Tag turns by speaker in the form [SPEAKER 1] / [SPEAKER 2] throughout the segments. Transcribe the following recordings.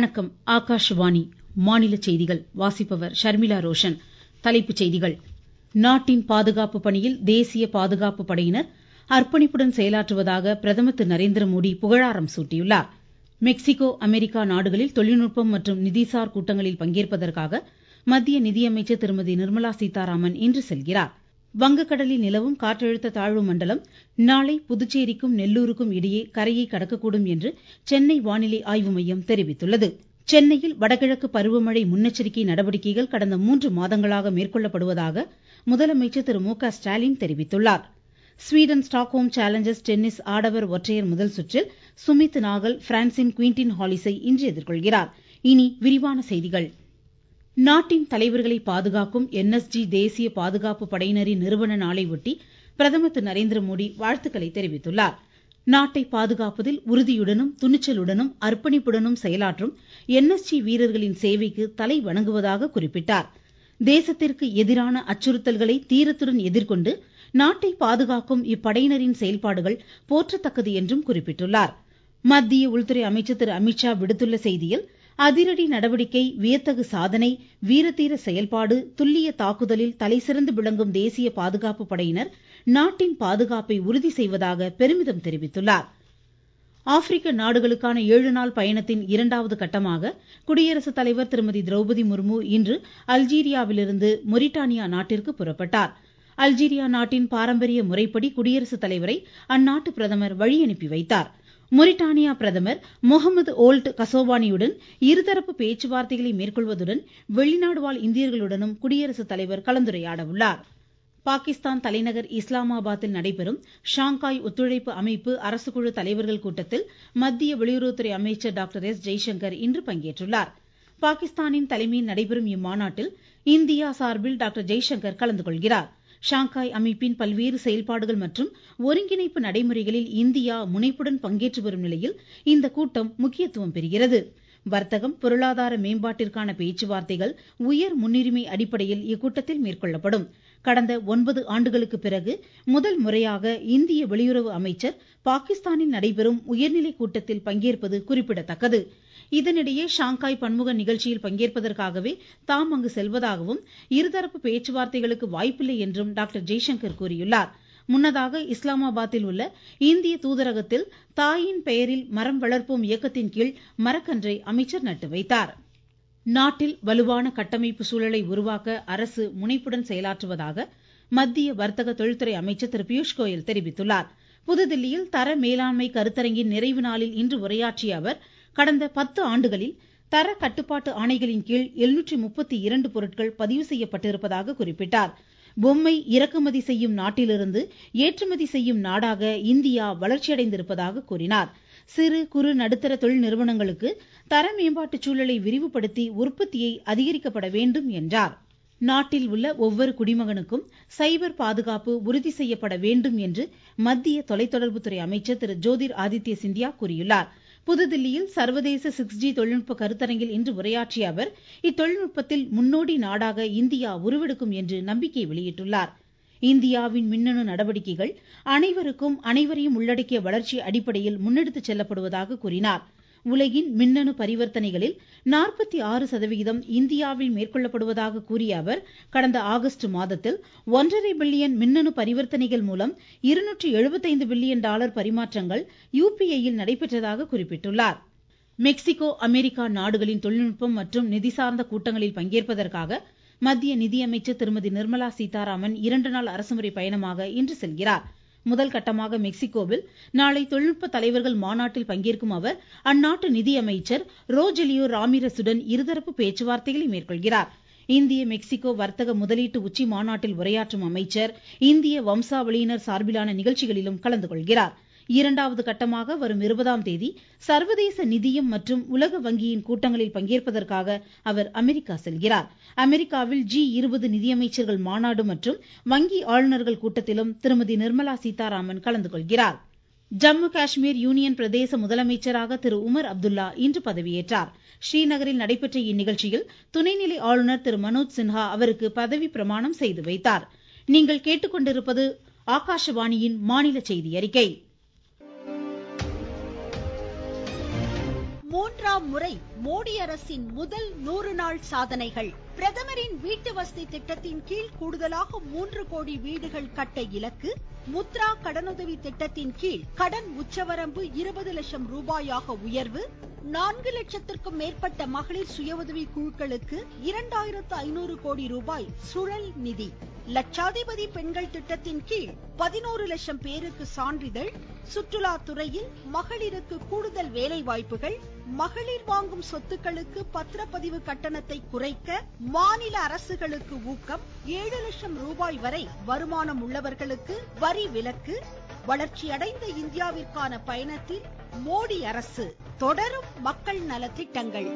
[SPEAKER 1] வணக்கம் ஆகாஷவாணி மாநில செய்திகள் வாசிப்பவர் ஷர்மிளா ரோஷன் தலைப்புச் செய்திகள் நாட்டின் பாதுகாப்பு பணியில் தேசிய பாதுகாப்பு படையினர் அர்ப்பணிப்புடன் செயலாற்றுவதாக பிரதமர் திரு நரேந்திரமோடி புகழாரம் சூட்டியுள்ளார் மெக்சிகோ அமெரிக்கா நாடுகளில் தொழில்நுட்பம் மற்றும் நிதிசார் கூட்டங்களில் பங்கேற்பதற்காக மத்திய நிதியமைச்சர் திருமதி நிர்மலா சீதாராமன் இன்று செல்கிறார் வங்கக்கடலில் நிலவும் காற்றழுத்த தாழ்வு மண்டலம் நாளை புதுச்சேரிக்கும் நெல்லூருக்கும் இடையே கரையை கடக்கக்கூடும் என்று சென்னை வானிலை ஆய்வு மையம் தெரிவித்துள்ளது சென்னையில் வடகிழக்கு பருவமழை முன்னெச்சரிக்கை நடவடிக்கைகள் கடந்த மூன்று மாதங்களாக மேற்கொள்ளப்படுவதாக முதலமைச்சர் திரு மு க ஸ்டாலின் தெரிவித்துள்ளார் ஸ்வீடன் ஸ்டாக்ஹோம் சேலஞ்சர்ஸ் டென்னிஸ் ஆடவர் ஒற்றையர் முதல் சுற்றில் சுமித் நாகல் பிரான்சின் குவிண்டின் ஹாலிஸை இன்று எதிர்கொள்கிறார் இனி விரிவான செய்திகள் நாட்டின் தலைவர்களை பாதுகாக்கும் என்எஸ்ஜி தேசிய பாதுகாப்பு படையினரின் நிறுவன நாளை ஒட்டி பிரதமர் திரு நரேந்திரமோடி வாழ்த்துக்களை தெரிவித்துள்ளார் நாட்டை பாதுகாப்பதில் உறுதியுடனும் துணிச்சலுடனும் அர்ப்பணிப்புடனும் செயலாற்றும் என்எஸ்ஜி வீரர்களின் சேவைக்கு தலை வணங்குவதாக குறிப்பிட்டார் தேசத்திற்கு எதிரான அச்சுறுத்தல்களை தீரத்துடன் எதிர்கொண்டு நாட்டை பாதுகாக்கும் இப்படையினரின் செயல்பாடுகள் போற்றத்தக்கது என்றும் குறிப்பிட்டுள்ளார் மத்திய உள்துறை அமைச்சர் திரு அமித்ஷா விடுத்துள்ள செய்தியில் அதிரடி நடவடிக்கை வியத்தகு சாதனை வீரதீர செயல்பாடு துல்லிய தாக்குதலில் தலைசிறந்து விளங்கும் தேசிய பாதுகாப்பு படையினர் நாட்டின் பாதுகாப்பை உறுதி செய்வதாக பெருமிதம் தெரிவித்துள்ளார் ஆப்பிரிக்க நாடுகளுக்கான ஏழு நாள் பயணத்தின் இரண்டாவது கட்டமாக குடியரசுத் தலைவர் திருமதி திரௌபதி முர்மு இன்று அல்ஜீரியாவிலிருந்து மொரிட்டானியா நாட்டிற்கு புறப்பட்டார் அல்ஜீரியா நாட்டின் பாரம்பரிய முறைப்படி குடியரசுத் தலைவரை அந்நாட்டு பிரதமர் வழி அனுப்பி வைத்தார் மொரிட்டானியா பிரதமர் முகமது ஓல்ட் கசோவானியுடன் இருதரப்பு பேச்சுவார்த்தைகளை மேற்கொள்வதுடன் வெளிநாடு வாழ் இந்தியர்களுடனும் குடியரசுத் தலைவர் கலந்துரையாட உள்ளார் பாகிஸ்தான் தலைநகர் இஸ்லாமாபாத்தில் நடைபெறும் ஷாங்காய் ஒத்துழைப்பு அமைப்பு அரசுக்குழு தலைவர்கள் கூட்டத்தில் மத்திய வெளியுறவுத்துறை அமைச்சர் டாக்டர் எஸ் ஜெய்சங்கர் இன்று பங்கேற்றுள்ளார் பாகிஸ்தானின் தலைமையில் நடைபெறும் இம்மாநாட்டில் இந்தியா சார்பில் டாக்டர் ஜெய்சங்கர் கலந்து கொள்கிறார் ஷாங்காய் அமைப்பின் பல்வேறு செயல்பாடுகள் மற்றும் ஒருங்கிணைப்பு நடைமுறைகளில் இந்தியா முனைப்புடன் பங்கேற்று வரும் நிலையில் இந்த கூட்டம் முக்கியத்துவம் பெறுகிறது வர்த்தகம் பொருளாதார மேம்பாட்டிற்கான பேச்சுவார்த்தைகள் உயர் முன்னுரிமை அடிப்படையில் இக்கூட்டத்தில் மேற்கொள்ளப்படும் கடந்த ஒன்பது ஆண்டுகளுக்கு பிறகு முதல் முறையாக இந்திய வெளியுறவு அமைச்சர் பாகிஸ்தானில் நடைபெறும் உயர்நிலை கூட்டத்தில் பங்கேற்பது குறிப்பிடத்தக்கது இதனிடையே ஷாங்காய் பன்முக நிகழ்ச்சியில் பங்கேற்பதற்காகவே தாம் அங்கு செல்வதாகவும் இருதரப்பு பேச்சுவார்த்தைகளுக்கு வாய்ப்பில்லை என்றும் டாக்டர் ஜெய்சங்கர் கூறியுள்ளார் முன்னதாக இஸ்லாமாபாத்தில் உள்ள இந்திய தூதரகத்தில் தாயின் பெயரில் மரம் வளர்ப்போம் இயக்கத்தின் கீழ் மரக்கன்றை அமைச்சர் நட்டு வைத்தார் நாட்டில் வலுவான கட்டமைப்பு சூழலை உருவாக்க அரசு முனைப்புடன் செயலாற்றுவதாக மத்திய வர்த்தக தொழில்துறை அமைச்சர் திரு பியூஷ் கோயல் தெரிவித்துள்ளார் புதுதில்லியில் தர மேலாண்மை கருத்தரங்கின் நிறைவு நாளில் இன்று உரையாற்றிய அவர் கடந்த பத்து ஆண்டுகளில் தர கட்டுப்பாட்டு ஆணைகளின் கீழ் எழுநூற்றி முப்பத்தி இரண்டு பொருட்கள் பதிவு செய்யப்பட்டிருப்பதாக குறிப்பிட்டார் பொம்மை இறக்குமதி செய்யும் நாட்டிலிருந்து ஏற்றுமதி செய்யும் நாடாக இந்தியா வளர்ச்சியடைந்திருப்பதாக கூறினார் சிறு குறு நடுத்தர தொழில் நிறுவனங்களுக்கு தர மேம்பாட்டு சூழலை விரிவுபடுத்தி உற்பத்தியை அதிகரிக்கப்பட வேண்டும் என்றார் நாட்டில் உள்ள ஒவ்வொரு குடிமகனுக்கும் சைபர் பாதுகாப்பு உறுதி செய்யப்பட வேண்டும் என்று மத்திய தொலைத்தொடர்புத்துறை அமைச்சர் திரு ஜோதிர் ஆதித்ய சிந்தியா கூறியுள்ளார் புதுதில்லியில் சர்வதேச சிக்ஸ் ஜி தொழில்நுட்ப கருத்தரங்கில் இன்று உரையாற்றிய அவர் இத்தொழில்நுட்பத்தில் முன்னோடி நாடாக இந்தியா உருவெடுக்கும் என்று நம்பிக்கை வெளியிட்டுள்ளார் இந்தியாவின் மின்னணு நடவடிக்கைகள் அனைவருக்கும் அனைவரையும் உள்ளடக்கிய வளர்ச்சி அடிப்படையில் முன்னெடுத்துச் செல்லப்படுவதாக கூறினார் உலகின் மின்னணு பரிவர்த்தனைகளில் நாற்பத்தி ஆறு சதவிகிதம் இந்தியாவில் மேற்கொள்ளப்படுவதாக கூறிய அவர் கடந்த ஆகஸ்ட் மாதத்தில் ஒன்றரை பில்லியன் மின்னணு பரிவர்த்தனைகள் மூலம் இருநூற்றி எழுபத்தைந்து பில்லியன் டாலர் பரிமாற்றங்கள் யுபிஐயில் நடைபெற்றதாக குறிப்பிட்டுள்ளார் மெக்சிகோ அமெரிக்கா நாடுகளின் தொழில்நுட்பம் மற்றும் நிதி சார்ந்த கூட்டங்களில் பங்கேற்பதற்காக மத்திய நிதியமைச்சர் திருமதி நிர்மலா சீதாராமன் இரண்டு நாள் அரசுமுறை பயணமாக இன்று செல்கிறார் முதல் கட்டமாக மெக்சிகோவில் நாளை தொழில்நுட்ப தலைவர்கள் மாநாட்டில் பங்கேற்கும் அவர் அந்நாட்டு நிதியமைச்சர் ரோஜெலியோ ராமிரசுடன் இருதரப்பு பேச்சுவார்த்தைகளை மேற்கொள்கிறார் இந்திய மெக்சிகோ வர்த்தக முதலீட்டு உச்சி மாநாட்டில் உரையாற்றும் அமைச்சர் இந்திய வம்சாவளியினர் சார்பிலான நிகழ்ச்சிகளிலும் கலந்து கொள்கிறார் இரண்டாவது கட்டமாக வரும் இருபதாம் தேதி சர்வதேச நிதியம் மற்றும் உலக வங்கியின் கூட்டங்களில் பங்கேற்பதற்காக அவர் அமெரிக்கா செல்கிறார் அமெரிக்காவில் ஜி இருபது நிதியமைச்சர்கள் மாநாடு மற்றும் வங்கி ஆளுநர்கள் கூட்டத்திலும் திருமதி நிர்மலா சீதாராமன் கலந்து கொள்கிறார் ஜம்மு காஷ்மீர் யூனியன் பிரதேச முதலமைச்சராக திரு உமர் அப்துல்லா இன்று பதவியேற்றார் ஸ்ரீநகரில் நடைபெற்ற இந்நிகழ்ச்சியில் துணைநிலை ஆளுநர் திரு மனோஜ் சின்ஹா அவருக்கு பதவி பிரமாணம் செய்து வைத்தார் நீங்கள் கேட்டுக்கொண்டிருப்பது ஆகாஷவாணியின் மாநில செய்தி அறிக்கை
[SPEAKER 2] மூன்றாம் முறை மோடி அரசின் முதல் நூறு நாள் சாதனைகள் பிரதமரின் வீட்டு வசதி திட்டத்தின் கீழ் கூடுதலாக மூன்று கோடி வீடுகள் கட்ட இலக்கு முத்ரா கடனுதவி திட்டத்தின் கீழ் கடன் உச்சவரம்பு இருபது லட்சம் ரூபாயாக உயர்வு நான்கு லட்சத்திற்கும் மேற்பட்ட மகளிர் சுய உதவி குழுக்களுக்கு இரண்டாயிரத்து ஐநூறு கோடி ரூபாய் சுழல் நிதி லட்சாதிபதி பெண்கள் திட்டத்தின் கீழ் பதினோரு லட்சம் பேருக்கு சான்றிதழ் சுற்றுலா துறையில் மகளிருக்கு கூடுதல் வேலை வாய்ப்புகள் மகளிர் வாங்கும் சொத்துக்களுக்கு பத்திரப்பதிவு கட்டணத்தை குறைக்க மாநில அரசுகளுக்கு ஊக்கம் ஏழு லட்சம் ரூபாய் வரை வருமானம் உள்ளவர்களுக்கு வரி விலக்கு வளர்ச்சியடைந்த இந்தியாவிற்கான பயணத்தில் மோடி அரசு தொடரும் மக்கள் நலத்திட்டங்கள்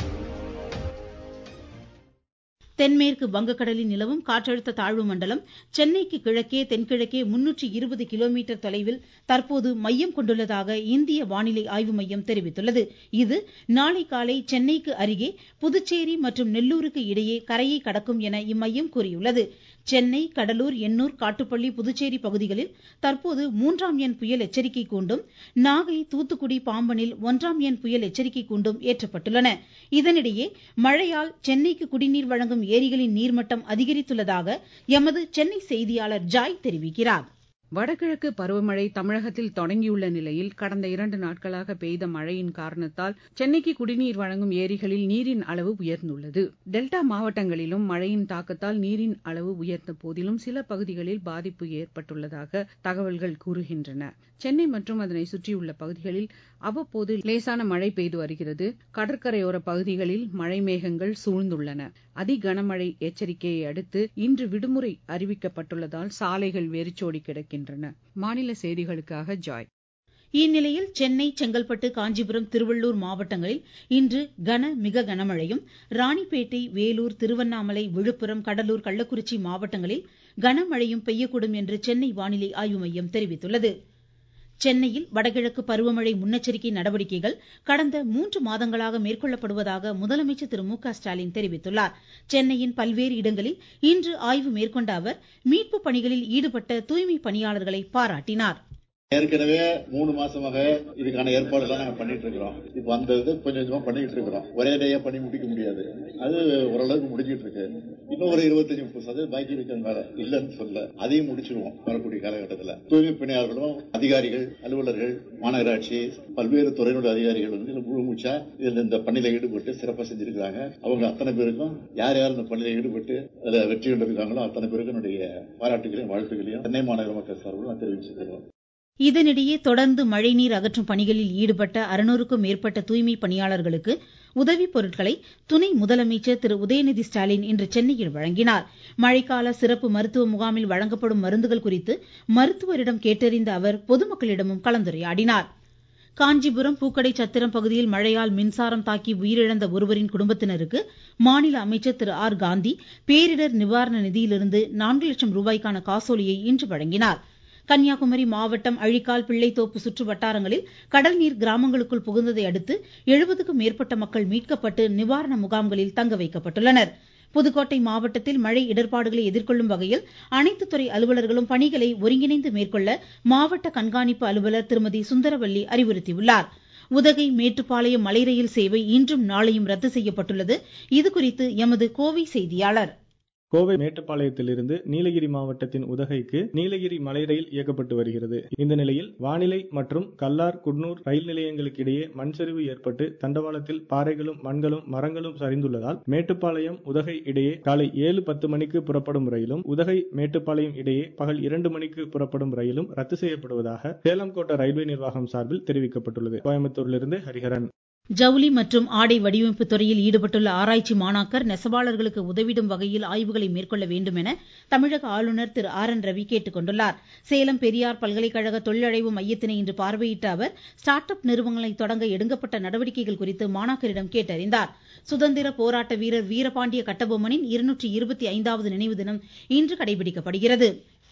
[SPEAKER 1] தென்மேற்கு வங்கக்கடலில் நிலவும் காற்றழுத்த தாழ்வு மண்டலம் சென்னைக்கு கிழக்கே தென்கிழக்கே முன்னூற்றி இருபது கிலோமீட்டர் தொலைவில் தற்போது மையம் கொண்டுள்ளதாக இந்திய வானிலை ஆய்வு மையம் தெரிவித்துள்ளது இது நாளை காலை சென்னைக்கு அருகே புதுச்சேரி மற்றும் நெல்லூருக்கு இடையே கரையை கடக்கும் என இம்மையம் கூறியுள்ளது சென்னை கடலூர் எண்ணூர் காட்டுப்பள்ளி புதுச்சேரி பகுதிகளில் தற்போது மூன்றாம் எண் புயல் எச்சரிக்கை கூண்டும் நாகை தூத்துக்குடி பாம்பனில் ஒன்றாம் எண் புயல் எச்சரிக்கை கூண்டும் ஏற்றப்பட்டுள்ளன இதனிடையே மழையால் சென்னைக்கு குடிநீர் வழங்கும் ஏரிகளின் நீர்மட்டம் அதிகரித்துள்ளதாக எமது சென்னை செய்தியாளர் ஜாய் தெரிவிக்கிறார்
[SPEAKER 3] வடகிழக்கு பருவமழை தமிழகத்தில் தொடங்கியுள்ள நிலையில் கடந்த இரண்டு நாட்களாக பெய்த மழையின் காரணத்தால் சென்னைக்கு குடிநீர் வழங்கும் ஏரிகளில் நீரின் அளவு உயர்ந்துள்ளது டெல்டா மாவட்டங்களிலும் மழையின் தாக்கத்தால் நீரின் அளவு உயர்ந்த போதிலும் சில பகுதிகளில் பாதிப்பு ஏற்பட்டுள்ளதாக தகவல்கள் கூறுகின்றன சென்னை மற்றும் அதனை சுற்றியுள்ள பகுதிகளில் அவ்வப்போது லேசான மழை பெய்து வருகிறது கடற்கரையோர பகுதிகளில் மழை மேகங்கள் சூழ்ந்துள்ளன அதி கனமழை எச்சரிக்கையை அடுத்து இன்று விடுமுறை அறிவிக்கப்பட்டுள்ளதால் சாலைகள் வெறிச்சோடி கிடக்கின்றன மாநில செய்திகளுக்காக ஜாய்
[SPEAKER 1] இந்நிலையில் சென்னை செங்கல்பட்டு காஞ்சிபுரம் திருவள்ளூர் மாவட்டங்களில் இன்று கன மிக கனமழையும் ராணிப்பேட்டை வேலூர் திருவண்ணாமலை விழுப்புரம் கடலூர் கள்ளக்குறிச்சி மாவட்டங்களில் கனமழையும் பெய்யக்கூடும் என்று சென்னை வானிலை ஆய்வு மையம் தெரிவித்துள்ளது சென்னையில் வடகிழக்கு பருவமழை முன்னெச்சரிக்கை நடவடிக்கைகள் கடந்த மூன்று மாதங்களாக மேற்கொள்ளப்படுவதாக முதலமைச்சர் திரு மு க ஸ்டாலின் தெரிவித்துள்ளார் சென்னையின் பல்வேறு இடங்களில் இன்று ஆய்வு மேற்கொண்ட அவர் மீட்பு பணிகளில் ஈடுபட்ட தூய்மை பணியாளர்களை பாராட்டினார்
[SPEAKER 4] ஏற்கனவே மூணு மாசமாக இதுக்கான ஏற்பாடுலாம் நாங்க பண்ணிட்டு இருக்கிறோம் இப்ப அந்த இது கொஞ்சம் கொஞ்சமா பண்ணிட்டு இருக்கிறோம் ஒரே டேயா பண்ணி முடிக்க முடியாது அது ஓரளவுக்கு முடிஞ்சிட்டு இருக்கு இன்னும் ஒரு இருபத்தஞ்சு முப்பது சதவீதம் பாக்கி இருக்கிறதுனால இல்லைன்னு சொல்ல அதையும் முடிச்சிருவோம் வரக்கூடிய காலகட்டத்தில் தூய்மை பணியாளர்களும் அதிகாரிகள் அலுவலர்கள் மாநகராட்சி பல்வேறு துறையினுடைய அதிகாரிகள் வந்து இதுல முழு மூச்சா இதுல இந்த பணியில ஈடுபட்டு சிறப்பாக செஞ்சிருக்கிறாங்க அவங்க அத்தனை பேருக்கும் யார் யார் இந்த பணியில ஈடுபட்டு அதுல வெற்றி கண்டிருக்காங்களோ அத்தனை பேருக்கும் என்னுடைய பாராட்டுகளையும் வாழ்த்துக்களையும் சென்னை மாநகர மக்கள் சார்பில் நான் தெரிவிச்சுக்கிறோம்
[SPEAKER 1] இதனிடையே தொடர்ந்து மழைநீர் அகற்றும் பணிகளில் ஈடுபட்ட அறுநூறுக்கும் மேற்பட்ட தூய்மை பணியாளர்களுக்கு உதவி பொருட்களை துணை முதலமைச்சர் திரு உதயநிதி ஸ்டாலின் இன்று சென்னையில் வழங்கினார் மழைக்கால சிறப்பு மருத்துவ முகாமில் வழங்கப்படும் மருந்துகள் குறித்து மருத்துவரிடம் கேட்டறிந்த அவர் பொதுமக்களிடமும் கலந்துரையாடினார் காஞ்சிபுரம் பூக்கடை சத்திரம் பகுதியில் மழையால் மின்சாரம் தாக்கி உயிரிழந்த ஒருவரின் குடும்பத்தினருக்கு மாநில அமைச்சர் திரு ஆர் காந்தி பேரிடர் நிவாரண நிதியிலிருந்து நான்கு லட்சம் ரூபாய்க்கான காசோலியை இன்று வழங்கினார் கன்னியாகுமரி மாவட்டம் அழிக்கால் பிள்ளைத்தோப்பு சுற்று வட்டாரங்களில் கடல் நீர் கிராமங்களுக்குள் புகுந்ததை அடுத்து எழுபதுக்கும் மேற்பட்ட மக்கள் மீட்கப்பட்டு நிவாரண முகாம்களில் தங்க வைக்கப்பட்டுள்ளனர் புதுக்கோட்டை மாவட்டத்தில் மழை இடர்பாடுகளை எதிர்கொள்ளும் வகையில் அனைத்து துறை அலுவலர்களும் பணிகளை ஒருங்கிணைந்து மேற்கொள்ள மாவட்ட கண்காணிப்பு அலுவலர் திருமதி சுந்தரவல்லி அறிவுறுத்தியுள்ளார் உதகை மேட்டுப்பாளையம் மலை ரயில் சேவை இன்றும் நாளையும் ரத்து செய்யப்பட்டுள்ளது இதுகுறித்து எமது கோவை செய்தியாளர்
[SPEAKER 5] கோவை மேட்டுப்பாளையத்திலிருந்து நீலகிரி மாவட்டத்தின் உதகைக்கு நீலகிரி மலை ரயில் இயக்கப்பட்டு வருகிறது இந்த நிலையில் வானிலை மற்றும் கல்லார் குன்னூர் ரயில் நிலையங்களுக்கு இடையே மண் சரிவு ஏற்பட்டு தண்டவாளத்தில் பாறைகளும் மண்களும் மரங்களும் சரிந்துள்ளதால் மேட்டுப்பாளையம் உதகை இடையே காலை ஏழு பத்து மணிக்கு புறப்படும் ரயிலும் உதகை மேட்டுப்பாளையம் இடையே பகல் இரண்டு மணிக்கு புறப்படும் ரயிலும் ரத்து செய்யப்படுவதாக சேலம் கோட்ட ரயில்வே நிர்வாகம் சார்பில் தெரிவிக்கப்பட்டுள்ளது கோயம்புத்தூரிலிருந்து ஹரிஹரன்
[SPEAKER 1] ஜவுளி மற்றும் ஆடை வடிவமைப்பு துறையில் ஈடுபட்டுள்ள ஆராய்ச்சி மாணாக்கர் நெசவாளர்களுக்கு உதவிடும் வகையில் ஆய்வுகளை மேற்கொள்ள வேண்டும் என தமிழக ஆளுநர் திரு ஆர் என் ரவி கேட்டுக் கொண்டுள்ளார் சேலம் பெரியார் பல்கலைக்கழக தொழிலடைவு மையத்தினை இன்று பார்வையிட்ட அவர் ஸ்டார்ட் அப் நிறுவனங்களை தொடங்க எடுக்கப்பட்ட நடவடிக்கைகள் குறித்து மாணாக்கரிடம் கேட்டறிந்தார் சுதந்திர போராட்ட வீரர் வீரபாண்டிய கட்டபொம்மனின் இருநூற்றி இருபத்தி ஐந்தாவது நினைவு தினம் இன்று கடைபிடிக்கப்படுகிறது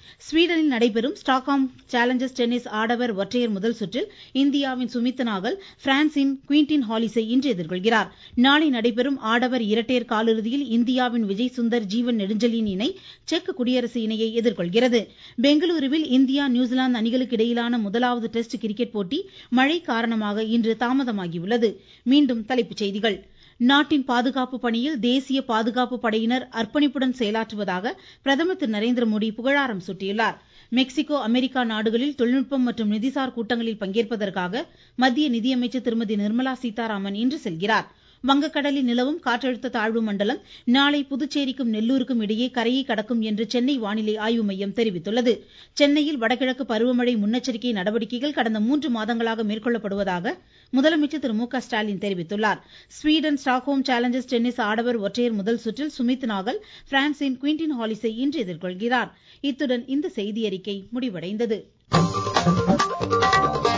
[SPEAKER 1] ஸ்வீடனில் நடைபெறும் ஸ்டாக்ஹாம் சேலஞ்சர்ஸ் டென்னிஸ் ஆடவர் ஒற்றையர் முதல் சுற்றில் இந்தியாவின் சுமித் நாகல் பிரான்சின் குவிண்டின் ஹாலிஸை இன்று எதிர்கொள்கிறார் நாளை நடைபெறும் ஆடவர் இரட்டையர் காலிறுதியில் இந்தியாவின் விஜய் சுந்தர் ஜீவன் நெடுஞ்செழியன் இணை செக் குடியரசு இணையை எதிர்கொள்கிறது பெங்களூருவில் இந்தியா நியூசிலாந்து அணிகளுக்கு இடையிலான முதலாவது டெஸ்ட் கிரிக்கெட் போட்டி மழை காரணமாக இன்று தாமதமாகியுள்ளது மீண்டும் தலைப்புச் செய்திகள் நாட்டின் பாதுகாப்பு பணியில் தேசிய பாதுகாப்பு படையினர் அர்ப்பணிப்புடன் செயலாற்றுவதாக பிரதமர் திரு நரேந்திர மோடி புகழாரம் சூட்டியுள்ளார் மெக்சிகோ அமெரிக்கா நாடுகளில் தொழில்நுட்பம் மற்றும் நிதிசார் கூட்டங்களில் பங்கேற்பதற்காக மத்திய நிதியமைச்சர் திருமதி நிர்மலா சீதாராமன் இன்று செல்கிறார் வங்கக்கடலில் நிலவும் காற்றழுத்த தாழ்வு மண்டலம் நாளை புதுச்சேரிக்கும் நெல்லூருக்கும் இடையே கரையை கடக்கும் என்று சென்னை வானிலை ஆய்வு மையம் தெரிவித்துள்ளது சென்னையில் வடகிழக்கு பருவமழை முன்னெச்சரிக்கை நடவடிக்கைகள் கடந்த மூன்று மாதங்களாக மேற்கொள்ளப்படுவதாக முதலமைச்சர் திரு மு க ஸ்டாலின் தெரிவித்துள்ளார் ஸ்வீடன் ஸ்டாக்ஹோம் சேலஞ்சர்ஸ் டென்னிஸ் ஆடவர் ஒற்றையர் முதல் சுற்றில் சுமித் நாகல் பிரான்சின் குவிண்டின் ஹாலிஸை இன்று எதிர்கொள்கிறார் இத்துடன் இந்த செய்தியறிக்கை முடிவடைந்தது